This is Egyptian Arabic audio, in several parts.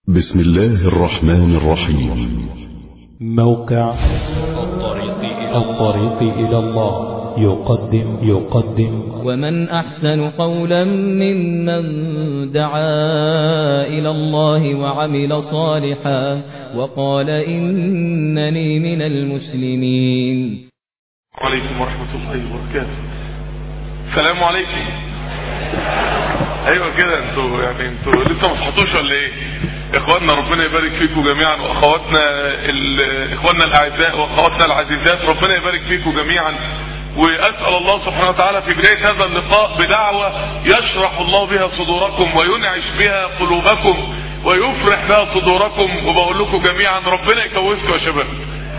بسم الله الرحمن الرحيم موقع الطريق إلى الله يقدم يقدم ومن أحسن قولا ممن دعا إلى الله وعمل صالحا وقال إنني من المسلمين عليكم ورحمة الله وبركاته السلام عليكم ايوه كده انتوا يعني انتوا لسه ما صحتوش ولا ايه اخواننا ربنا يبارك فيكم جميعا واخواتنا ال- اخواننا الاعزاء واخواتنا العزيزات ربنا يبارك فيكم جميعا واسال الله سبحانه وتعالى في بدايه هذا اللقاء بدعوه يشرح الله بها صدوركم وينعش بها قلوبكم ويفرح بها صدوركم وبقول لكم جميعا ربنا يجوزكم يا شباب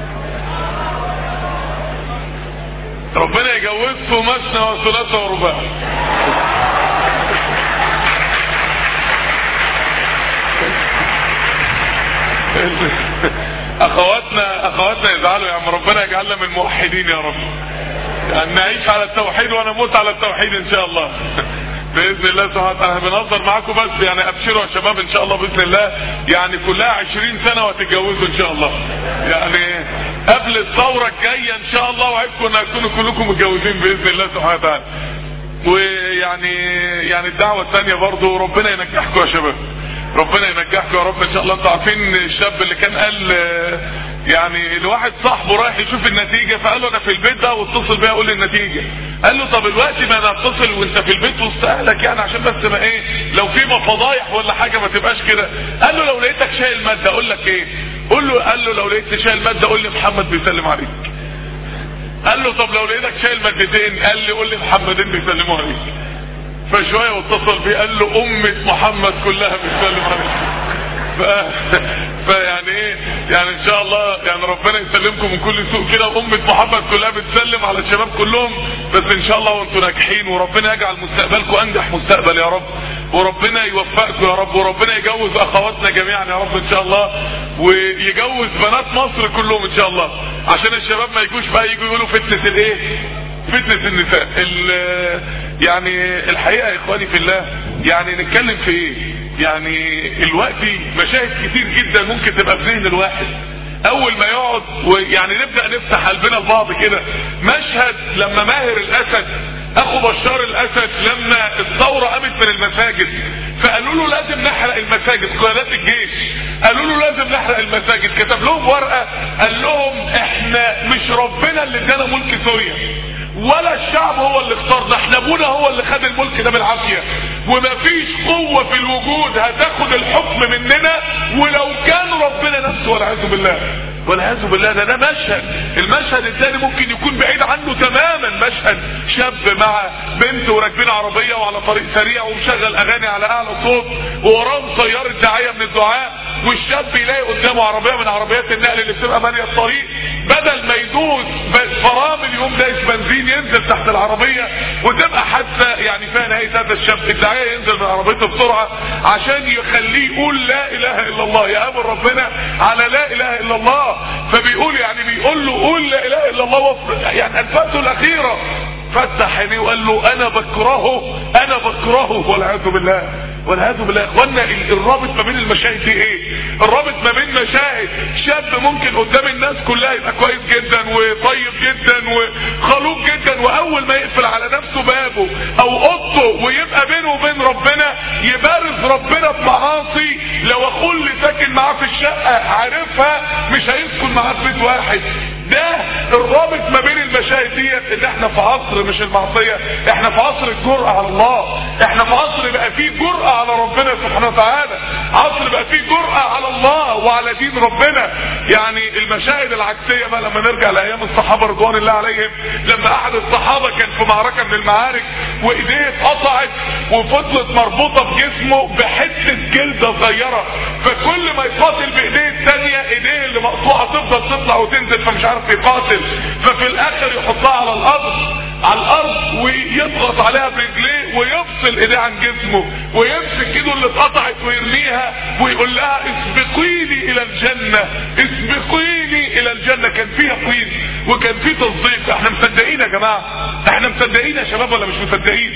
ربنا يجوزكم مثنى وثلاثة ورباع اخواتنا اخواتنا يزعلوا يا عم ربنا يجعلنا من الموحدين يا رب يعني نعيش على التوحيد ونموت على التوحيد ان شاء الله باذن الله سبحانه وتعالى بنهزر معاكم بس يعني ابشروا يا شباب ان شاء الله باذن الله يعني كلها 20 سنه وهتتجوزوا ان شاء الله يعني قبل الثوره الجايه ان شاء الله وعدكم ان هتكونوا كلكم متجوزين باذن الله سبحانه وتعالى ويعني يعني الدعوه الثانيه برضو ربنا ينجحكم يا شباب ربنا ينجحكم يا رب ان شاء الله انتوا عارفين الشاب اللي كان قال آه، يعني الواحد صاحبه رايح يشوف النتيجه فقال له انا في البيت ده واتصل بيا قول لي النتيجه قال له طب الوقت ما انا اتصل وانت في البيت وسط اهلك يعني عشان بس ما ايه لو في فضايح ولا حاجه ما تبقاش كده قال له لو لقيتك شايل ماده اقول لك ايه قول له قال له لو لقيت شايل ماده قول لي محمد بيسلم عليك قال له طب لو لقيتك شايل مادتين قال لي قول لي محمدين بيسلموا عليك فشوية واتصل بيه قال له أمة محمد كلها بتسلم عليك ف... فيعني ايه يعني ان شاء الله يعني ربنا يسلمكم من كل سوء كده وامة محمد كلها بتسلم على الشباب كلهم بس ان شاء الله وانتم ناجحين وربنا يجعل مستقبلكم انجح مستقبل يا رب وربنا يوفقكم يا رب وربنا يجوز اخواتنا جميعا يا رب ان شاء الله ويجوز بنات مصر كلهم ان شاء الله عشان الشباب ما يجوش بقى يجوا يقولوا فتنة الايه فتنة النساء ال- يعني الحقيقة يا اخواني في الله يعني نتكلم في ايه يعني الوقت مشاهد كتير جدا ممكن تبقى في ذهن الواحد اول ما يقعد ويعني نبدأ نفتح قلبنا لبعض كده مشهد لما ماهر الاسد اخو بشار الاسد لما الثورة قامت من المساجد فقالوا له لازم نحرق المساجد قيادات الجيش قالوا له لازم نحرق المساجد كتب لهم ورقة قال لهم احنا مش ربنا اللي ادانا ملك سوريا ولا الشعب هو اللي اختارنا احنا ابونا هو اللي خد الملك ده بالعافية ومفيش قوة في الوجود هتاخد الحكم مننا ولو كان ربنا نفسه والعياذ بالله والعياذ بالله ده ده مشهد المشهد الثاني ممكن يكون بعيد عنه تماما مشهد شاب مع بنت وراكبين عربية وعلى طريق سريع ومشغل اغاني على اعلى صوت ووراهم سيارة داعية من الدعاء والشاب يلاقي قدامه عربية من عربيات النقل اللي بتبقى مالية الطريق بدل ما يدوس ب- فرامل يقوم دايس بنزين ينزل تحت العربية وتبقى حتى يعني فيها نهاية هذا الشاب الداعية ينزل من عربيته بسرعة عشان يخليه يقول لا اله الا الله يامر ربنا على لا اله الا الله فبيقول يعني بيقول له قول لا اله الا الله وفر يعني انفاسه الاخيرة فتح عينيه وقال له انا بكرهه انا بكرهه والعياذ بالله والعياذ بالله يا اخوانا ال- الرابط ما بين المشاهد دي ايه الرابط ما بين مشاهد شاب ممكن قدام الناس كلها يبقى كويس جدا وطيب جدا وخلوق جدا واول ما يقفل على نفسه بابه او اوضته ويبقى بينه وبين ربنا يبارز ربنا بمعاصي لو اخوه اللي ساكن معاه في الشقه عارفها مش هيسكن معاه في بيت واحد ده الرابط ما بين المشاهد ديت ان احنا في عصر مش المعصيه احنا في عصر الجرأة على الله احنا في عصر بقى فيه جرأة على ربنا سبحانه وتعالى عصر بقى فيه جرأة على الله وعلى دين ربنا يعني المشاهد العكسيه بقى لما نرجع لايام الصحابه رضوان الله عليهم لما احد الصحابه كان في معركه من المعارك وايديه اتقطعت وفضلت مربوطه بجسمه بحته جلده صغيره فكل ما يقاتل بايديه الثانيه ايديه اللي مقطوعه تفضل تطلع وتنزل فمش عارف يقاتل ففي الاخر يحطها على الارض على الارض ويضغط عليها برجليه ويفصل ايديه عن جسمه ويمسك ايده اللي اتقطعت ويرميها ويقول لها اسبقيني الى الجنة اسبقيني الى الجنة كان فيها قيد وكان في تصديق احنا مصدقين يا جماعة احنا مصدقين يا شباب ولا مش مصدقين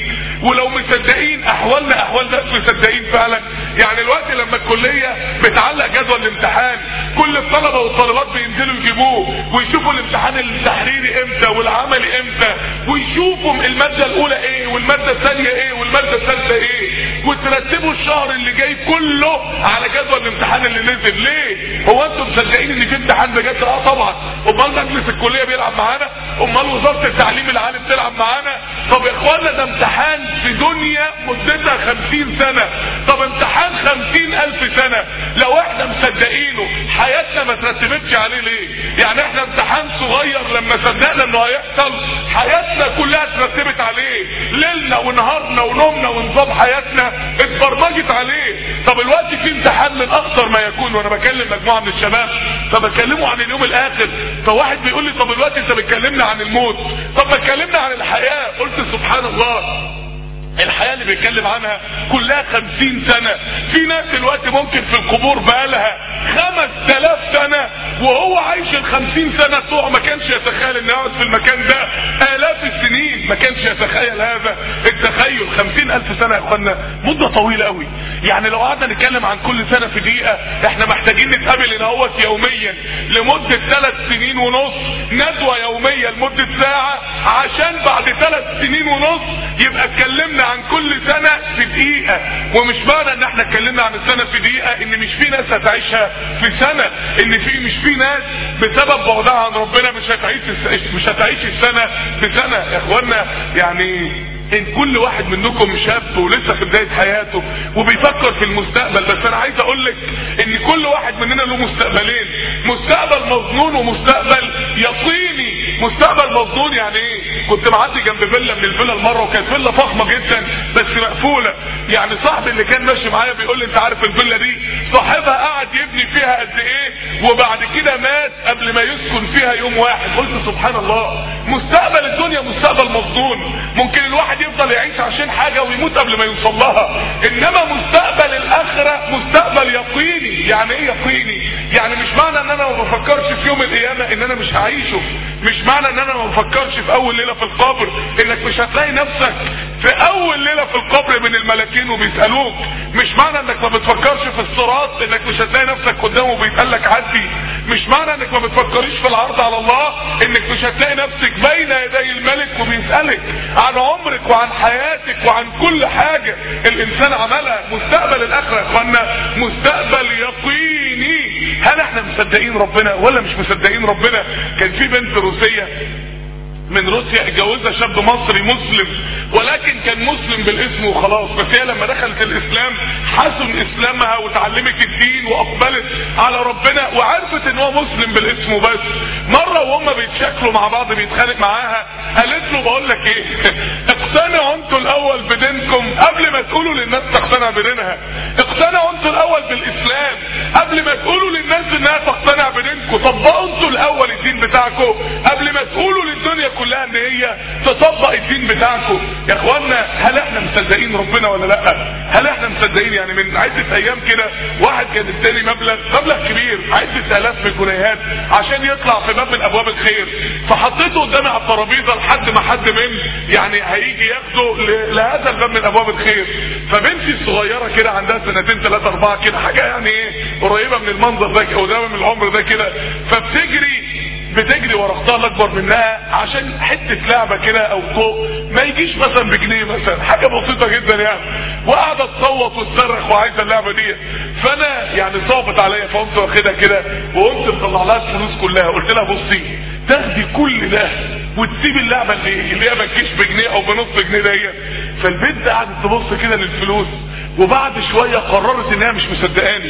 ولو مصدقين احوالنا احوال ناس مصدقين فعلا يعني الوقت لما الكليه بتعلق جدول الامتحان كل الطلبه والطالبات بينزلوا يجيبوه ويشوفوا الامتحان التحريري امتى والعملي امتى ويشوفوا الماده الاولى ايه والماده الثانيه ايه والماده الثالثه ايه وترتبوا الشهر اللي جاي كله على جدول الامتحان اللي نزل ليه هو انتم مصدقين ان في امتحان بجد اه طبعا امال مجلس الكليه بيلعب معانا امال وزاره التعليم العالي بتلعب معانا طب يا اخوانا ده امتحان في دنيا مدتها خمسين سنه طب امتحان خمسين الف سنه لو احنا مصدقينه حياتنا ما ترتبتش عليه ليه يعني احنا امتحان صغير لما صدقنا انه هيحصل حياتنا كلها اترتبت عليه ليلنا ونهارنا ونومنا ونظام حياتنا اتبرمجت عليه طب الوقت في امتحان من اخطر ما يكون وانا بكلم مجموعه من الشباب فبكلموا عن اليوم الاخر فواحد بيقول لي طب الوقت انت بتكلمنا عن الموت طب بتكلمنا عن الحياه قلت سبحان الله الحياة اللي بيتكلم عنها كلها خمسين سنة في ناس دلوقتي ممكن في القبور بقالها خمس تلاف سنة وهو عايش الخمسين سنة بتوعه ما كانش يتخيل انه يقعد في المكان ده الاف السنين ما كانش يتخيل هذا التخيل خمسين الف سنة يا اخوانا مدة طويلة قوي يعني لو قعدنا نتكلم عن كل سنة في دقيقة احنا محتاجين نتقابل هنا هوت يوميا لمدة ثلاث سنين ونص ندوة يومية لمدة ساعة عشان بعد ثلاث سنين ونص يبقى اتكلمنا عن كل سنة في دقيقة ومش معنى ان احنا اتكلمنا عن السنة في دقيقة ان مش في ناس هتعيشها في سنة ان في مش في ناس بسبب بعدها عن ربنا مش هتعيش مش هتعيش السنة في سنة يا اخوانا يعني ان كل واحد منكم شاب ولسه في بداية حياته وبيفكر في المستقبل بس انا عايز اقول لك ان كل واحد مننا له مستقبلين مستقبل مظنون ومستقبل يقيني مستقبل مظنون يعني ايه كنت معدي جنب فيلا من الفيلا المره وكانت فيلا فخمه جدا بس مقفوله يعني صاحبي اللي كان ماشي معايا بيقول لي انت عارف الفيلا دي صاحبها قعد يبني فيها قد ايه وبعد كده مات قبل ما يسكن فيها يوم واحد قلت سبحان الله مستقبل الدنيا مستقبل مظنون ممكن الواحد يفضل يعيش عشان حاجه ويموت قبل ما يوصل لها انما مستقبل الاخره مستقبل يقيني يعني ايه يقيني يعني مش معنى ان انا ما بفكرش في يوم القيامه ان انا مش هعيشه مش معنى ان انا ما بفكرش في اول ليله في القبر انك مش هتلاقي نفسك في اول ليله في القبر من الملاكين وبيسالوك مش معنى انك ما بتفكرش في الصراط انك مش هتلاقي نفسك قدامه بيتقال لك عدي مش معنى انك ما بتفكريش في العرض على الله انك مش هتلاقي نفسك بين يدي الملك وبيسالك عن عمرك وعن حياتك وعن كل حاجه الانسان عملها مستقبل الاخره يا اخوانا مستقبل يقيني هل احنا مصدقين ربنا ولا مش مصدقين ربنا كان في بنت روسيه من روسيا اتجوزها شاب مصري مسلم ولكن كان مسلم بالاسم وخلاص بس هي لما دخلت الاسلام حسن اسلامها وتعلمت الدين واقبلت على ربنا وعرفت ان هو مسلم بالاسم وبس مره وهم بيتشكلوا مع بعض بيتخانق معاها قالت له بقول لك ايه اقتنعوا انتوا الاول بدينكم قبل ما تقولوا للناس تقتنع بدينها اقتنعوا انتوا الاول بالاسلام قبل ما تقولوا للناس انها تقتنع بدينكم طبقوا انتوا الاول الدين بتاعكم قبل ما تقولوا للدنيا كلها ان هي تطبق الدين بتاعكم يا اخوانا هل احنا مصدقين ربنا ولا لا هل احنا مصدقين يعني من عدة ايام كده واحد كان اداني مبلغ مبلغ كبير عدة الاف من الجنيهات عشان يطلع في باب من ابواب الخير فحطيته قدامي على الترابيزه لحد ما حد من يعني هيجي ياخده ل- لهذا الباب من ابواب الخير فبنتي الصغيره كده عندها سنتين ثلاثه اربعه كده حاجه يعني ايه قريبه من المنظر ده او قريبه من العمر ده كده فبتجري بتجري ورا اختها الاكبر منها عشان حته لعبه كده او طوق ما يجيش مثلا بجنيه مثلا حاجه بسيطه جدا يعني وقاعده تصوت وتصرخ وعايزه اللعبه دي فانا يعني صعبت عليا فقمت واخدها كده وقمت مطلع لها الفلوس كلها قلت لها بصي تاخدي كل ده وتسيب اللعبه اللي اللي هي ما تجيش بجنيه او بنص جنيه ديت فالبنت قعدت تبص كده للفلوس وبعد شويه قررت انها مش مصدقاني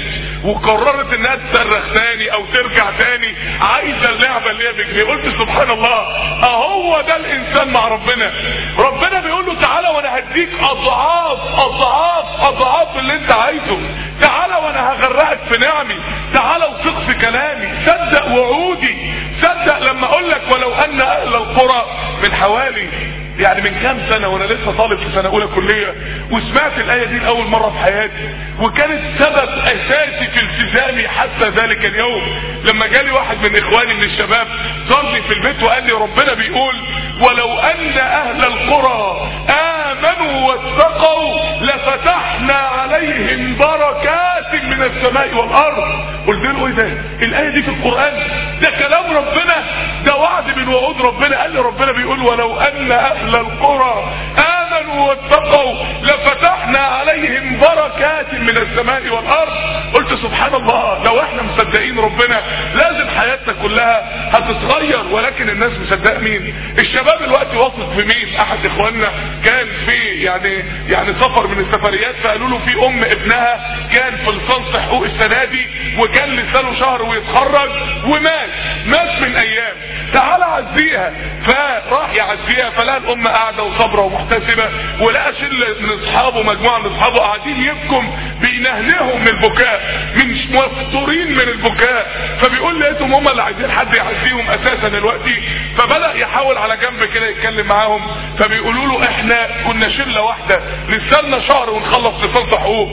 وقررت انها تصرخ تاني او ترجع تاني عايزه اللعبه اللي هي بجنيه قلت سبحان الله اهو ده الانسان مع ربنا ربنا بيقول له تعالى وانا هديك اضعاف اضعاف اضعاف اللي انت عايزه تعالى وانا هغرقك في نعمي تعالى وثق في كلامي صدق وعودي صدق لما اقول لك ولو ان اهل القرى من حوالي يعني من كام سنة وانا لسه طالب في سنة اولى كلية وسمعت الاية دي لاول مرة في حياتي وكانت سبب اساسي في التزامي حتى ذلك اليوم لما جالي واحد من اخواني من الشباب زارني في البيت وقال لي ربنا بيقول ولو ان اهل القرى امنوا واتقوا لفتحنا عليهم بركات من السماء والارض قلت له ايه ده الايه دي في القران ده كلام ربنا ده وعد من وعود ربنا قال لي ربنا بيقول ولو ان اهل القرى امنوا واتقوا لفتحنا عليهم بركات من السماء والارض قلت سبحان الله لو احنا مصدقين ربنا لازم حياتنا كلها هتتغير ولكن الناس مصدقه مين الشباب الوقت واثق في مين احد اخواننا كان في يعني يعني سفر من السفريات فقالوا له في ام ابنها كان في لصنص حقوق السنه دي وكان لسانه شهر ويتخرج ومات مات من ايام تعال عزيها فراح يعزيها فلقى الام قاعده وصابره ومحتسبه ولقى شله من اصحابه مجموعه من اصحابه قاعدين يبكوا بينهنهم من البكاء من مفتورين من البكاء فبيقول لقيتهم هم اللي عايزين حد يعزيهم اساسا دلوقتي فبدا يحاول على جنب كده يتكلم معاهم فبيقولوا له احنا كنا شله واحده لسالنا شهر ونخلص لسان حقوق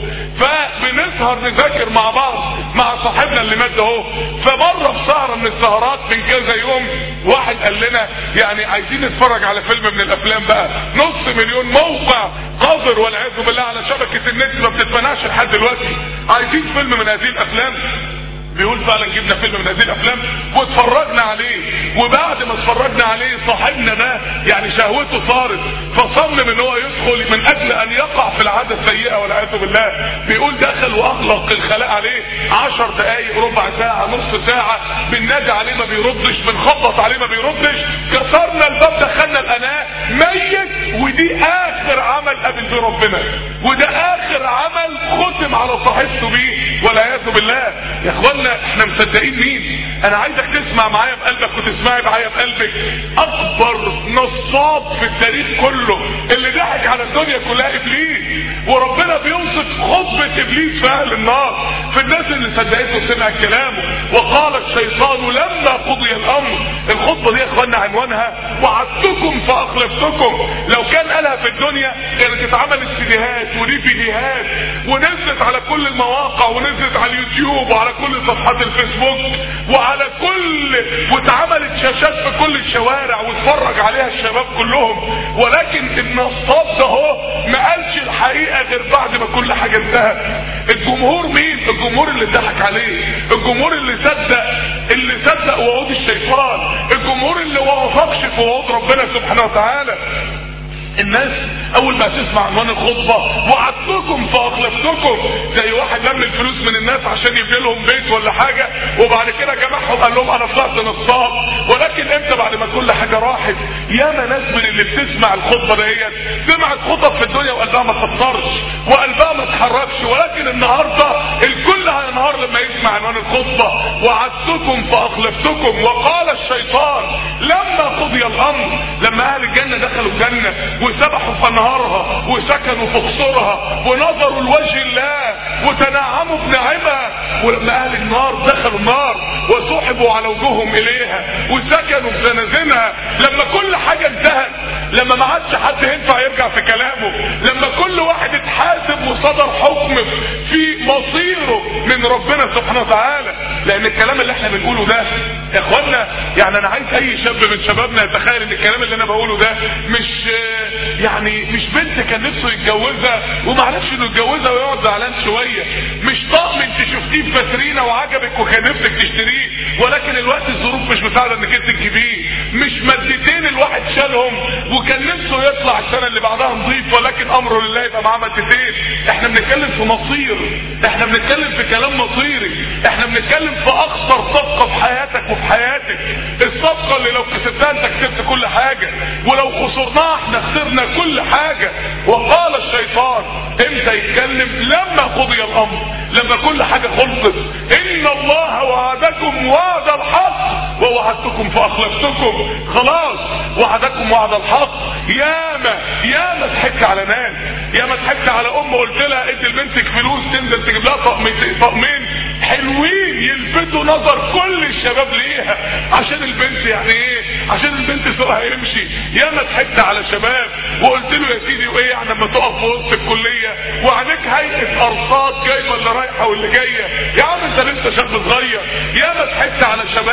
فبنسهر نذاكر مع بعض مع صاحبنا اللي مات اهو فمره في سهره من السهرات من كذا يوم واحد قال لنا يعني عايزين نتفرج على فيلم من الافلام بقى نص مليون موقع قذر والعياذ بالله على شبكه النت ما بتتمنعش لحد دلوقتي عايزين فيلم من هذه الافلام بيقول فعلا جبنا فيلم من هذه الافلام واتفرجنا عليه وبعد ما اتفرجنا عليه صاحبنا ده يعني شهوته صارت فصمم ان هو يدخل من اجل ان يقع في العاده السيئه والعياذ بالله بيقول دخل واغلق الخلاء عليه عشر دقايق ربع ساعه نص ساعه بننادي عليه ما بيردش بنخبط عليه ما بيردش كسرنا الباب دخلنا القناه ميت ودي اخر عمل قابل بيه ربنا وده اخر عمل ختم على صاحبته بيه والعياذ بالله يا اخوانا احنا مصدقين مين انا عايزك تسمع معايا بقلبك وتسمعي معايا بقلبك اكبر نصاب في التاريخ كله اللي ضحك على الدنيا كلها ابليس وربنا بيوصف خطبة ابليس في اهل النار في الناس اللي صدقته وسمعت كلامه وقال الشيطان لما قضي الامر الخطبة دي يا اخوانا عنوانها وعدتكم فاخلفتكم لو كان قالها في الدنيا كانت اتعملت سيديهات وديفيديهات ونزلت على كل المواقع ونزلت على اليوتيوب وعلى كل صفحات الفيسبوك وعلى كل واتعملت شاشات في كل الشوارع واتفرج عليها الشباب كلهم ولكن النصاب ده هو ما قالش الحقيقه غير بعد ما كل حاجه انتهت الجمهور مين الجمهور اللي ضحك عليه الجمهور اللي صدق اللي صدق وعود الشيطان الجمهور اللي وافقش في وعود ربنا سبحانه وتعالى الناس اول ما تسمع عنوان الخطبة وعدتكم فاخلفتكم زي واحد لم الفلوس من الناس عشان يبني لهم بيت ولا حاجة وبعد كده جمعهم قال لهم انا طلعت نصاب ولكن امتى بعد ما كل حاجة راحت ياما ناس من اللي بتسمع الخطبة ديت سمعت خطب في الدنيا وقلبها ما تفطرش وقلبها ما اتحركش ولكن النهاردة الكل هينهار لما يسمع عنوان الخطبة وعدتكم فاخلفتكم وقال الشيطان لما قضي الامر لما اهل الجنة دخلوا الجنة وسبحوا في انهارها وسكنوا في قصورها ونظروا لوجه الله وتنعموا بنعمها ولما اهل النار دخلوا النار وسحبوا على وجوههم اليها وسكنوا في زنازينها لما كل حاجه انتهت لما ما عادش حد ينفع يرجع في كلامه لما كل واحد اتحاسب وصدر حكم في مصيره من ربنا سبحانه وتعالى لان الكلام اللي احنا بنقوله ده يا اخوانا يعني انا عايز اي شاب من شبابنا يتخيل ان الكلام اللي انا بقوله ده مش يعني مش بنت كان نفسه يتجوزها وما عرفش انه يتجوزها ويقعد زعلان شويه مش طقم انت شفتيه في فاترينا وعجبك وكان نفسك تشتريه ولكن الوقت الظروف مش مساعده انك انت تجيبيه مش مادتين الواحد شالهم وكان نفسه يطلع السنه اللي بعدها نظيف ولكن امره لله يبقى معاه مادتين احنا بنتكلم في مصير احنا بنتكلم في كلام مصيري احنا بنتكلم في اخطر صفقه في حياتك وفي حياتك الصفقه اللي لو كسبتها انت كسبت كل حاجه ولو خسرناها احنا خسرنا كل حاجة وقال الشيطان امتى يتكلم لما قضي الامر لما كل حاجة خلصت ان الله وعدكم وعد الحق ووعدتكم فاخلفتكم خلاص وعدكم وعد الحق ياما ياما ضحكت على ناس ياما ضحكت على ام قلت لها ادي لبنتك فلوس تنزل تجيب لها طقمين طقمين حلوين يلفتوا نظر كل الشباب ليها عشان البنت يعني ايه عشان البنت سوقها يمشي ياما ضحكت على شباب وقلت له يا سيدي وايه يعني لما تقف في وسط الكليه وعليك هيئه ارصاد جايبه اللي رايحه واللي جايه يا عم انت لسه شاب صغير ياما ضحكت على شباب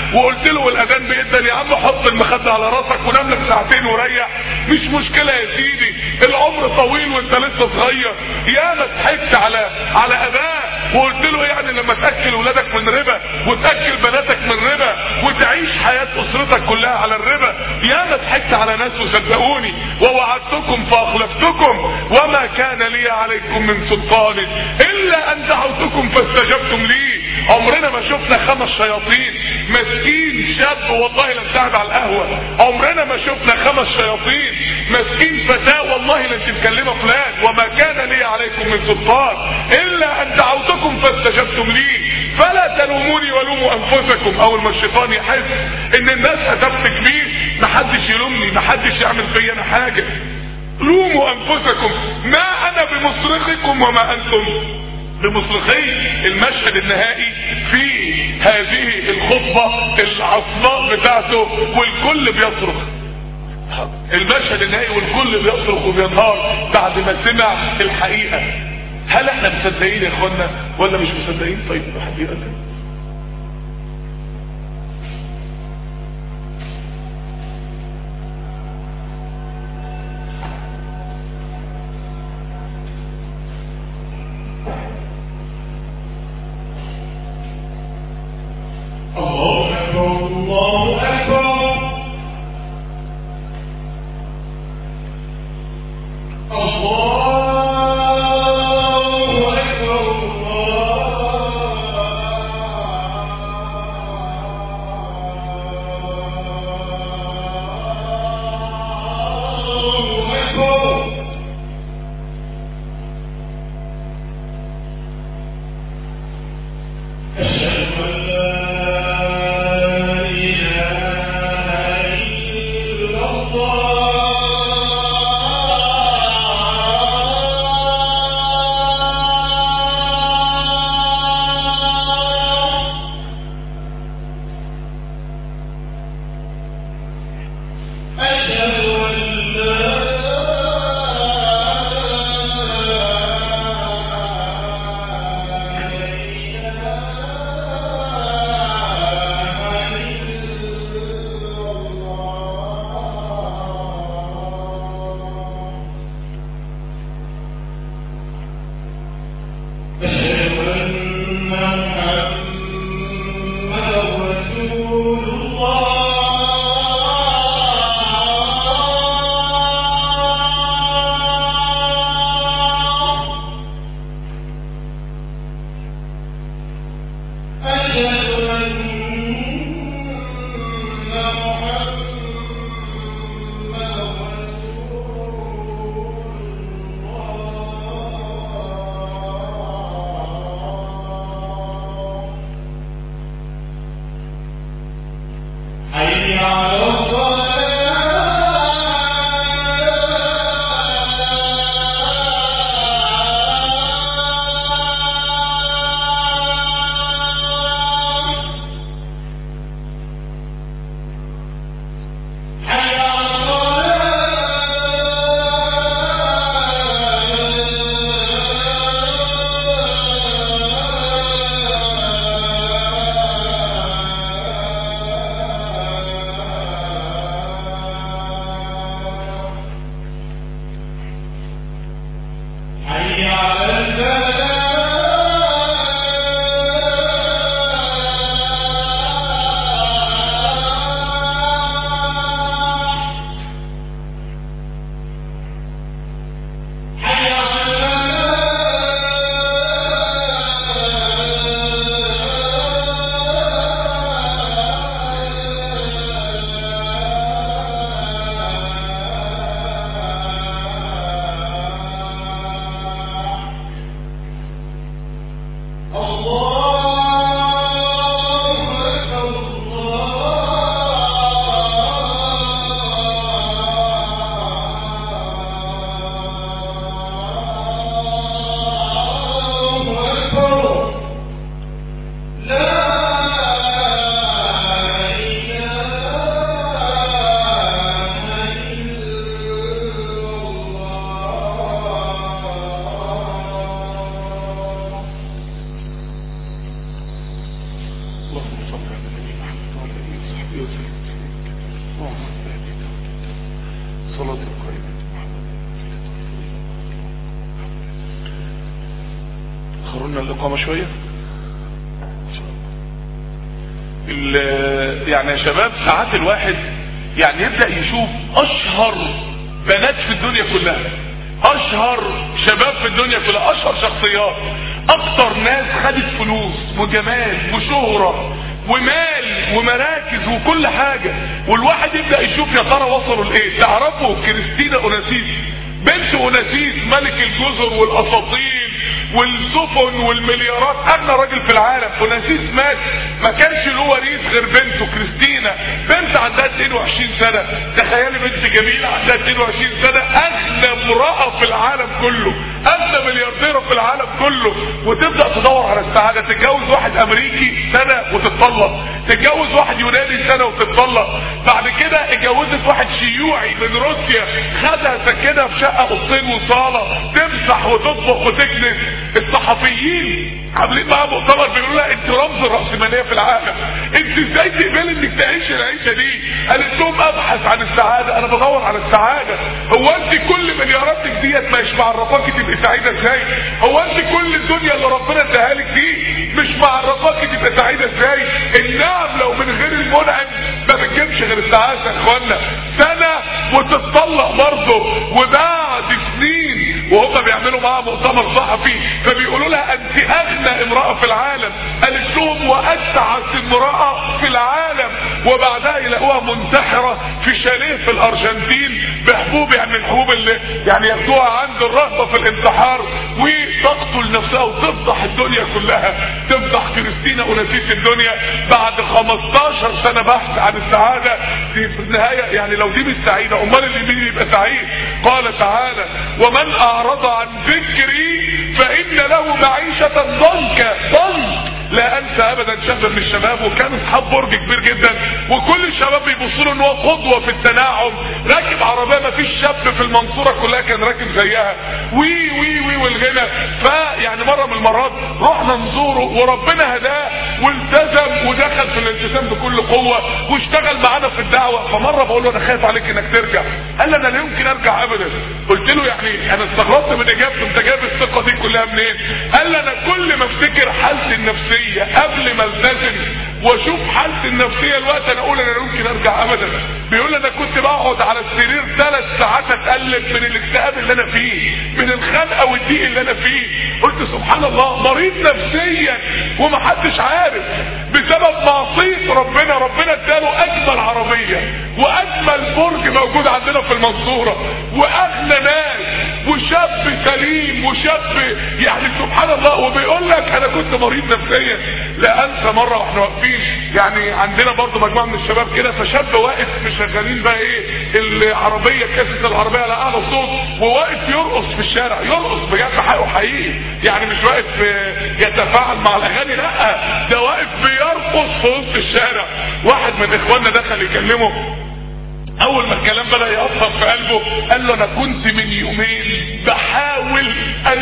وقلت له والاذان بيدن يا عم حط المخده على راسك ونام لك ساعتين وريح مش مشكله يا سيدي العمر طويل وانت لسه صغير يا ما ضحكت على على اباه وقلت له يعني لما تاكل ولادك من ربا وتاكل بناتك من ربا وتعيش حياه اسرتك كلها على الربا يا ما ضحكت على ناس وصدقوني ووعدتكم فاخلفتكم وما كان لي عليكم من سلطان الا ان دعوتكم فاستجبتم لي عمرنا ما شفنا خمس شياطين مسكين شاب والله لم قاعد على القهوه عمرنا ما شفنا خمس شياطين مسكين فتاه والله لن تتكلم فلان وما كان لي عليكم من سلطان الا ان دعوتكم فاستجبتم لي فلا تلوموني ولوموا انفسكم اول ما الشيطان يحس ان الناس هتفتك بيه محدش يلومني محدش يعمل فيا انا حاجه لوموا انفسكم ما انا بمصرخكم وما انتم بمصرخي المشهد النهائي في هذه الخطبة العصماء بتاعته والكل بيصرخ المشهد النهائي والكل بيصرخ وبينهار بعد ما سمع الحقيقة هل احنا مصدقين يا اخوانا ولا مش مصدقين طيب الحقيقة الله أكبر الله أكبر الله أكبر الله أكبر أشهد أن لا إله إلا الله أشهد أن لا إله إلا الله أشهد أن محمدا رسول الله أشهد أن محمدا رسول الله حي على الصلاة حي على الصلاة حي على الفلاح حي على الفلاح الله أكبر الله أكبر لا إله إلا الله اللهم صل على النبي محمد وعلى وسلم اللهم صلاة القائمة خرونا الإقامة شوية إن شاء الله ال- يعني يا شباب ساعات الواحد يعني يبدأ يشوف أشهر بنات في الدنيا كلها أشهر شباب في الدنيا كلها أشهر شخصيات أكتر ناس خدت فلوس وجمال وشهرة ومال ومراكز وكل حاجة والواحد يبدأ يشوف يا ترى وصلوا لإيه تعرفوا كريستينا أوناسيس بنت أوناسيس ملك الجزر والأساطيل والسفن والمليارات اغنى راجل في العالم اوناسيس مات ما كانش له وريث غير بنته كريستينا بنت عندها 22 سنه تخيلي بنت جميله عندها 22 سنه اغنى امراه في العالم كله اغنى مليارديره في العالم كله وتبدا تدور على السعاده تتجوز واحد امريكي سنه وتتطلق تتجوز واحد يوناني سنه وتتطلق بعد كده اتجوزت واحد شيوعي من روسيا خدها سكنها في شقه اوضتين وصاله تمسح وتطبخ وتكنس الصحفيين عاملين معاها مؤتمر بيقولوا لها انت رمز الرأسمالية في العالم انت ازاي تقبلي انك تعيشي العيشة دي قالت لهم ابحث عن السعادة انا بدور على السعادة هو انت كل ملياراتك ديت مش معرفاكي تبقي سعيدة ازاي هو انت كل الدنيا اللي ربنا اداها لك دي مش معرفاكي تبقى سعيدة ازاي النعم لو من غير المنعم ما بتجيبش غير السعادة يا اخوانا سنة وتتطلق برضه وبعد سنين وهم بيعملوا معاها مؤتمر صحفي فبيقولوا لها انت اغنى امرأة في العالم قالت لهم واسعد امرأة في العالم وبعدها يلاقوها منتحرة في شاليه في الارجنتين بحبوب يعني الحبوب اللي يعني ياخدوها عند الرغبة في الانتحار وتقتل نفسها وتفضح الدنيا كلها تفضح كريستينا اوناسيس الدنيا بعد 15 سنة بحث عن السعادة دي في النهاية يعني لو دي مش سعيدة امال اللي مين يبقى سعيد قال تعالى ومن اعرض عن ذكري فان له معيشة ضنكا ضنك لا انسى ابدا شاب من الشباب وكان اصحاب برج كبير جدا وكل الشباب بيبصوا له ان هو قدوه في التناعم راكب عربيه ما فيش شاب في المنصوره كلها كان راكب زيها وي وي وي والغنى فيعني مره من المرات رحنا نزوره وربنا هداه والتزم ودخل في الالتزام بكل قوه واشتغل معانا في الدعوه فمره بقول له انا خايف عليك انك ترجع قال لي انا لا يمكن ارجع ابدا قلت له يعني انا استغربت من اجابته انت جايب الثقه دي كلها منين قال لي انا كل ما افتكر حالتي النفسيه قبل ما التزم واشوف حالتي النفسيه الوقت انا اقول انا لا يمكن ارجع ابدا بيقول انا كنت بقعد على السرير ثلاث ساعات اتقلب من الاكتئاب اللي انا فيه من الخنقه والضيق اللي انا فيه قلت سبحان الله مريض نفسيا ومحدش عارف بسبب معصيه ربنا ربنا اداله اجمل عربيه واجمل برج موجود عندنا في المنصوره واغنى ناس وشاب سليم وشاب يعني سبحان الله وبيقول لك انا كنت مريض نفسيا لا انسى مره واحنا واقفين يعني عندنا برضو مجموعه من الشباب كده فشاب واقف مشغلين بقى ايه العربيه كاسه العربيه على اعلى صوت وواقف يرقص في الشارع يرقص بجد حقه حقيقي يعني مش واقف آه، يتفاعل مع الاغاني لا ده واقف بيرقص في وسط الشارع واحد من اخواننا دخل يكلمه اول ما الكلام بدا يأثر في قلبه قال له انا كنت من يومين بحاول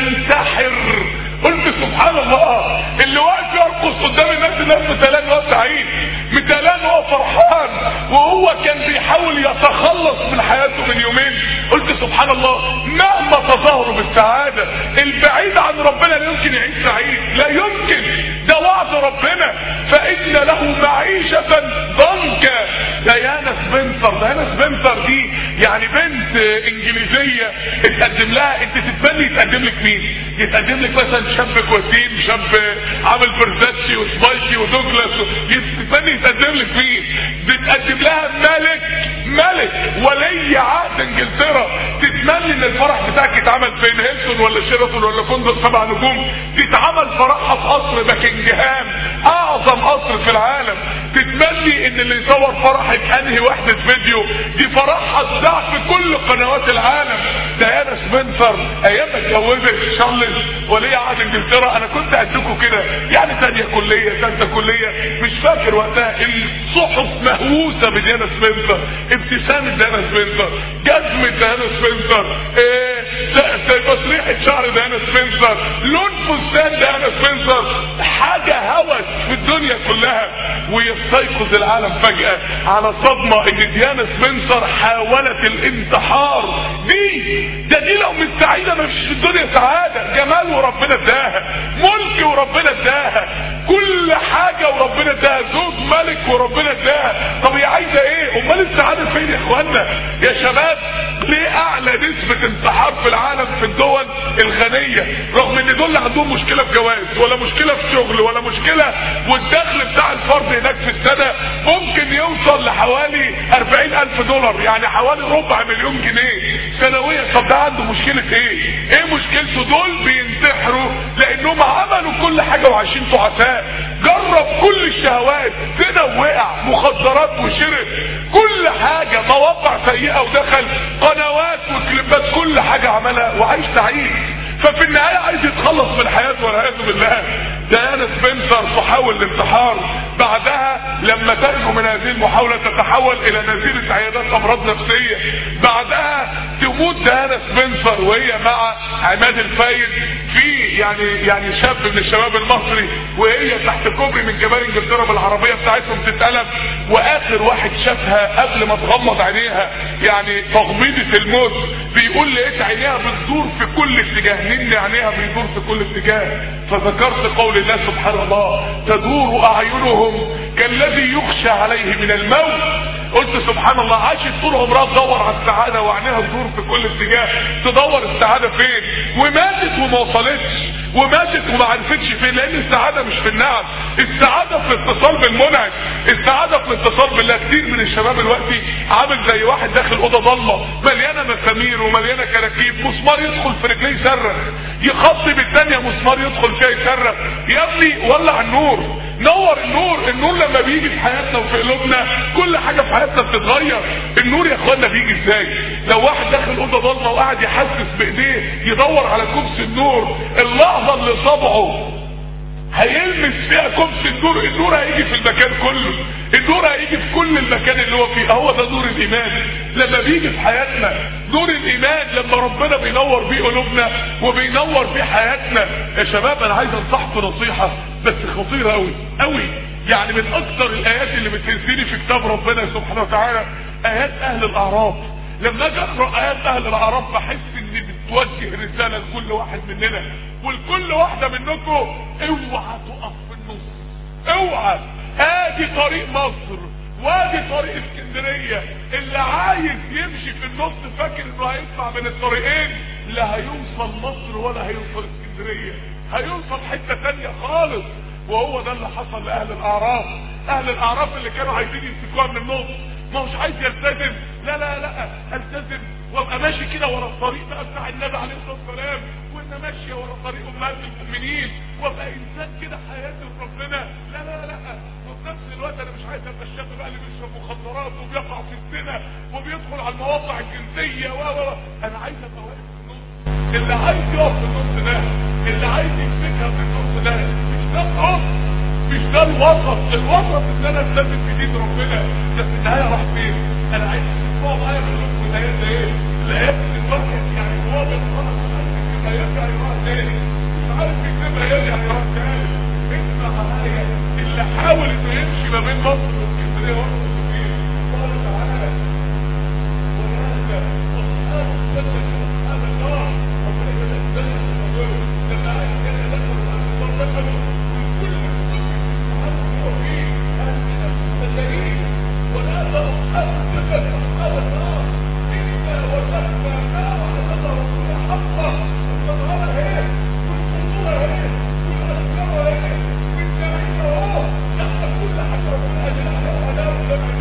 انتحر قلت سبحان الله اللي واقف يرقص قدام الناس الناس مثلان وهو سعيد مثلان وهو فرحان وهو كان بيحاول يتخلص من حياته من يومين قلت سبحان الله مهما تظاهروا بالسعادة البعيد عن ربنا لا يمكن يعيش سعيد لا يمكن ده وعد ربنا فإن له معيشة ضنكا ديانا سبنسر ديانا سبنسر دي يعني بنت انجليزية اتقدم لها انت تتمني يتقدم لك مين يتقدم لك مثلا شاب كويسين شاب عامل برزاتشي وسبايشي ودوجلاس تتمني يتقدم لك مين بتقدم لها ملك ملك ولي عهد انجلترا تتمني ان الفرح بتاعك يتعمل فين هيلتون ولا شيراتون ولا فندق سبع نجوم تتعمل فرحها في قصر باكنجهام اعظم قصر في العالم تتمني ان اللي يصور فرحك انهي وحدة فيديو دي فرحها تذاع في كل قنوات العالم ديانا سبنسر ايام ما اتجوزت شارلز ولي عهد انجلترا انا كنت قدكم كده يعني ثانيه كليه ثالثه كليه مش فاكر وقتها الصحف مهووسه بديانا سبنسر ابتسامه ديانا سبنسر جزمه ديانا سبنسر إيه ت- ت- تسريحه شعر ديانا سبنسر لون فستان ديانا سبنسر حاجه هوس في الدنيا كلها ويا يستيقظ العالم فجأة على صدمة ان ديانا سبنسر حاولت الانتحار دي ده دي لو مش سعيدة ما فيش في الدنيا سعادة جمال وربنا اداها ملك وربنا اداها كل حاجة وربنا اداها زوج ملك وربنا اداها طب هي عايزة ايه امال السعادة فين يا اخوانا يا شباب ليه اعلى نسبة انتحار في العالم في الدول الغنية رغم ان دول عندهم مشكلة في جواز ولا مشكلة في شغل ولا مشكلة والدخل بتاع الفرد هناك في السنة ممكن يوصل لحوالي 40 الف دولار يعني حوالي ربع مليون جنيه سنويا طب ده عنده مشكلة ايه ايه مشكلته دول بينتحروا لانهم عملوا كل حاجة وعايشين تعساء جرب كل الشهوات زنا ووقع مخدرات وشرب كل حاجة مواقع سيئة ودخل قنوات وكليبات كل حاجة عملها وعايش سعيد ففي النهاية عايز يتخلص من حياته والعياذ بالله ديانا سبنسر تحاول الانتحار بعدها لما تنجو من هذه المحاولة تتحول الى نزيلة عيادات امراض نفسية بعدها تموت ديانا سبنسر وهي مع عماد الفايد في يعني يعني شاب من الشباب المصري وهي تحت كوبري من جبال انجلترا بالعربية بتاعتهم تتقلب واخر واحد شافها قبل ما تغمض عينيها يعني تغميضة الموت بيقول لقيت عينيها بتدور في كل اتجاه نن عينيها بيدور في كل اتجاه فذكرت قول الله سبحانه الله تدور اعينهم كالذي يخشى عليه من الموت قلت سبحان الله عاشت طول عمرها تدور على السعادة وعينيها تدور في كل اتجاه تدور السعادة فين وماتت وما وصلتش وماتت وما عرفتش فين لان السعادة مش في النعم السعادة في الاتصال بالمنعم السعادة في الاتصال بالله كتير من الشباب دلوقتي عامل زي واحد داخل اوضه ضلمه مليانه مسامير ومليانه كراكيب مسمار يدخل في رجليه يصرخ يخطي بالثانيه مسمار يدخل فيها يصرخ يا ابني ولع النور نور النور النور لما بيجي في حياتنا وفي قلوبنا كل حاجه في حياتنا بتتغير النور يا اخوانا بيجي ازاي لو واحد داخل اوضه ضلمه وقاعد يحسس بايديه يدور على كبس النور اللحظه اللي صبعه هيلمس فيها كبس النور النور هيجي في المكان كله النور هيجي في كل المكان اللي هو فيه هو ده نور الايمان لما بيجي في حياتنا نور الايمان لما ربنا بينور بيه قلوبنا وبينور بيه حياتنا يا شباب انا عايز انصحكم نصيحه بس خطيره قوي قوي يعني من اكثر الايات اللي بتهزني في كتاب ربنا سبحانه وتعالى ايات اهل الاعراف لما اجي اقرا ايات اهل الاعراف بحس ان بتوجه رساله لكل واحد مننا ولكل واحده منكم اوعى تقف في النص اوعى ادي طريق مصر وادي طريق اسكندريه اللي عايز يمشي في النص فاكر انه هيطلع من الطريقين لا هيوصل مصر ولا هيوصل اسكندريه هيوصل حته تانية خالص وهو ده اللي حصل لاهل الاعراف اهل الاعراف اللي كانوا عايزين يمسكوها من النص ما هوش عايز يلتزم لا لا لا التزم وابقى ماشي كده ورا الطريق بقى بتاع النبي عليه الصلاه والسلام وان ماشيه ورا طريق امهات المؤمنين وابقى انسان كده حياتي ربنا لا لا لا وفي نفس الوقت انا مش عايز ابقى الشاب بقى اللي بيشرب مخدرات وبيقع في الزنا وبيدخل على المواقع الجنسيه و و انا عايز ابقى واقف في النص اللي عايز يقف في النص ده اللي عايز يمسكها في النص ده مش ده النص مش ده الوسط الوسط ان انا التزم في دين ربنا ده في النهايه راح فين انا عايز تسمعوا معايا في الوقت الايات ده ايه الايات الواحد يعني هو بيتفرج على يرجع يروح تاني مش عارف يكتبها يرجع يروح تاني اسمع معايا اللي حاول انه يمشي ما بين مصر واسكندريه وصل فين قال تعالى وهذا اصحاب الجنه اصحاب النار ربنا يتنزل في الموضوع لما قال كده دخلوا على النار دخلوا والكل هو فيه هل من المسلمين ونادى اصحاب الجنه اصحاب النار انا وجدنا نار على رسول حقا والنهار اهي والقصور اهي والاشجار اهي والجميع اهو نحن كل حاجه ربنا اجل عليها ونار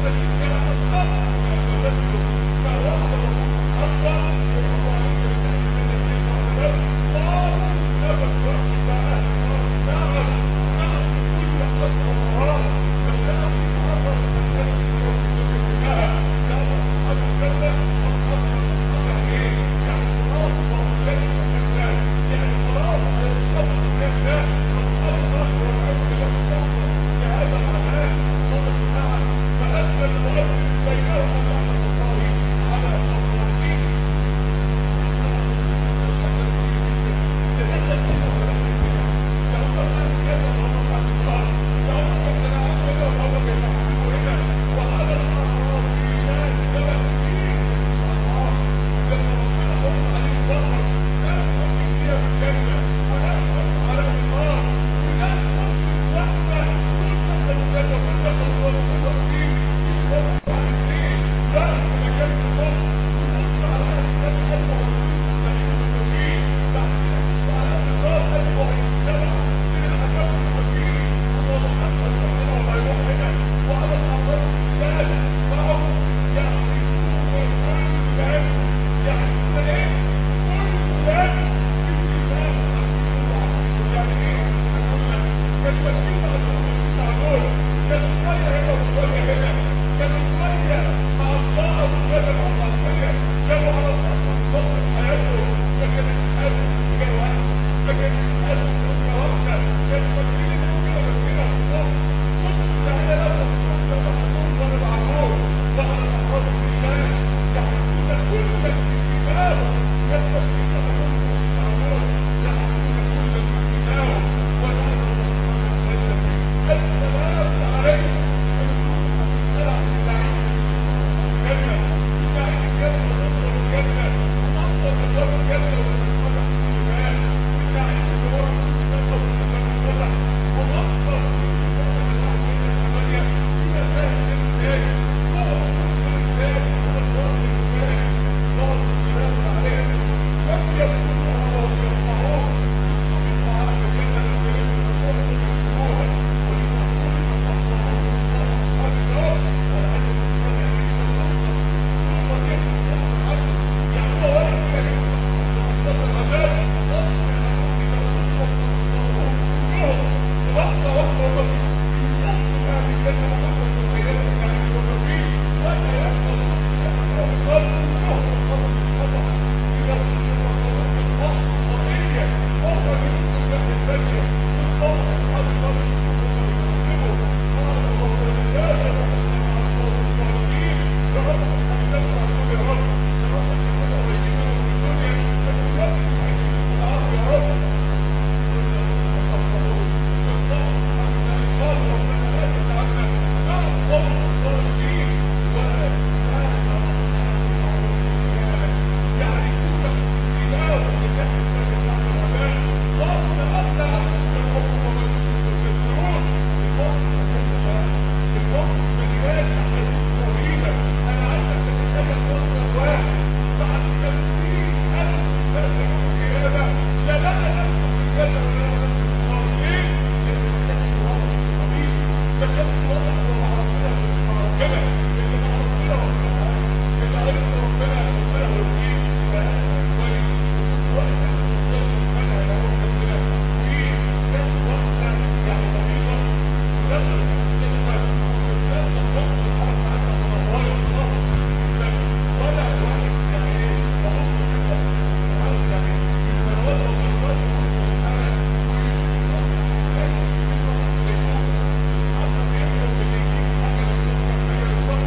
Thank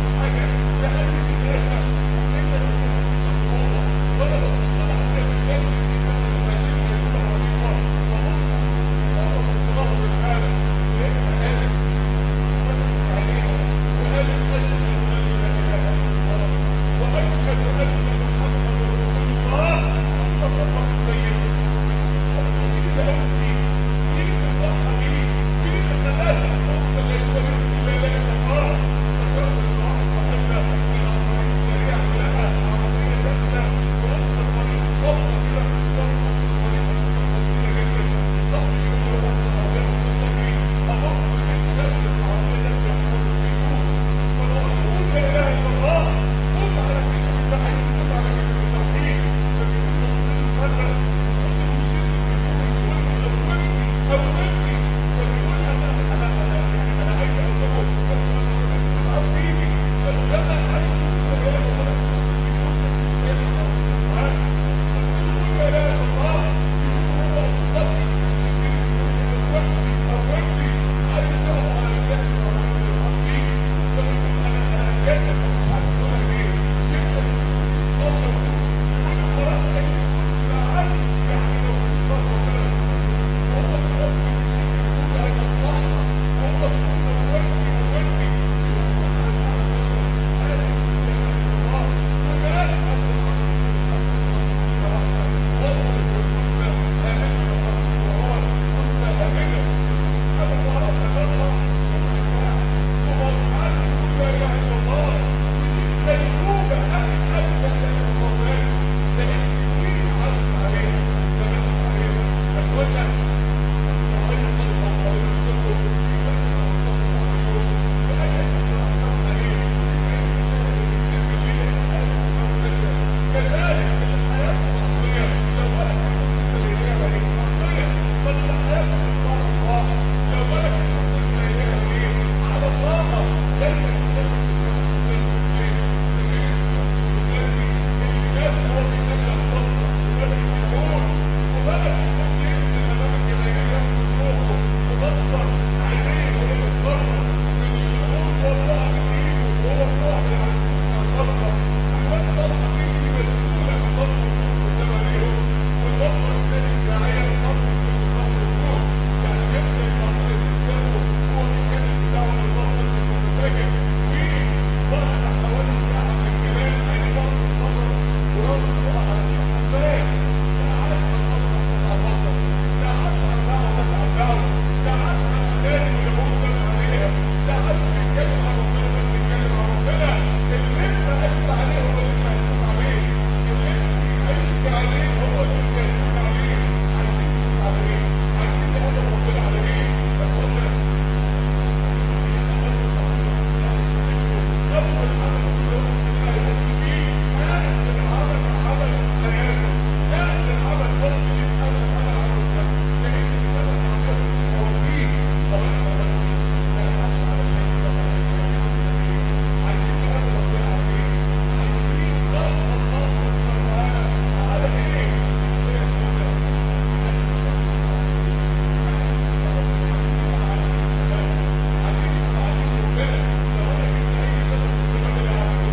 Thank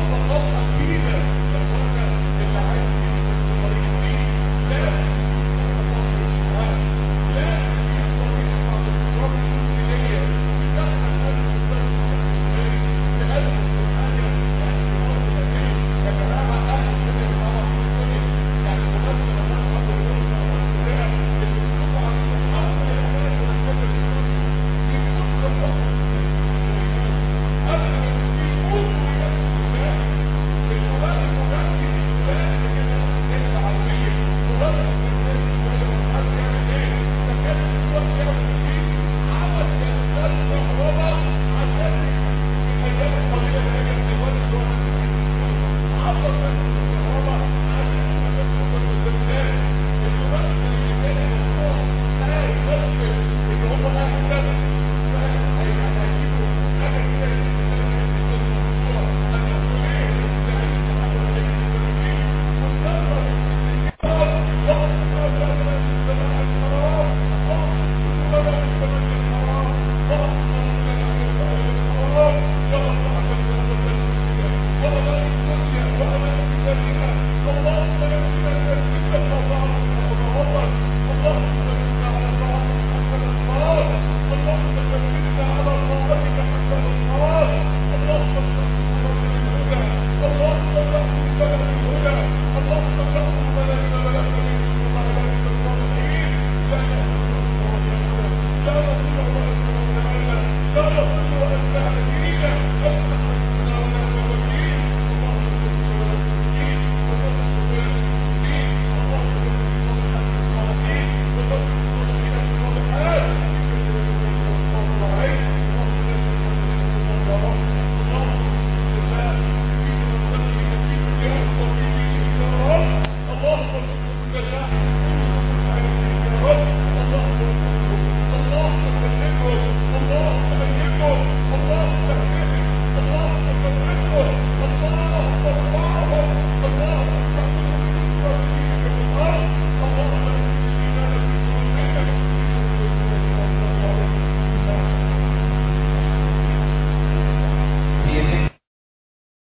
حصل